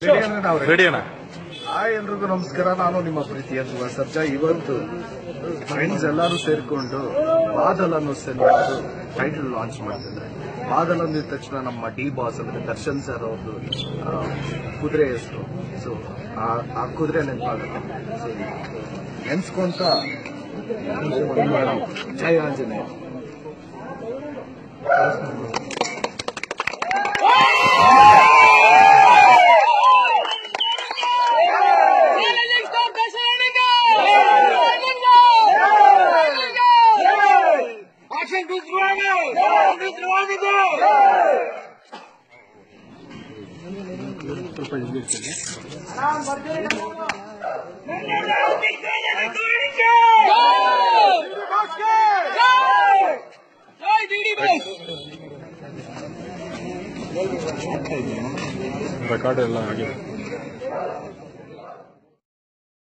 Ready ಅಣ್ಣ hi ಎಲ್ರಿಗೂ ನಮಸ್ಕಾರ ನಾನು ನಿಮ್ಮ ಪ್ರೀತಿಯ ಧ್ರುವ ಸರ್ಜಾ ಇವತ್ತು ಫ್ರೆಂಡ್ಸ್ ಎಲ್ಲರೂ ಸೇರ್ಕೊಂಡು ಬಾದಲ್ ಅನ್ನೋ ಸಿನಿಮಾ ಟೈಟಲ್ ಲಾಂಚ್ ಮಾಡ್ತಿದ್ರೆ ಬಾದಲ್ ಅಂದಿದ ತಕ್ಷಣ ನಮ್ಮ ಡಿ ಬಾಸ್ ಅಂದ್ರೆ ದರ್ಶನ್ ಸರ್ ಅವ್ರದ್ದು ಆ, ಕುದುರೆ ಹೆಸರು ಸೊ ಆ ಕುದುರೆ ನೆನಪಾಗುತ್ತೆ ಸೊ ನೆನ್ಸ್ಕೊಂತ ಜಯ Anjaneya Action Guzmano! Guzmano! Record ಎಲ್ಲ ಆಗಿದೆ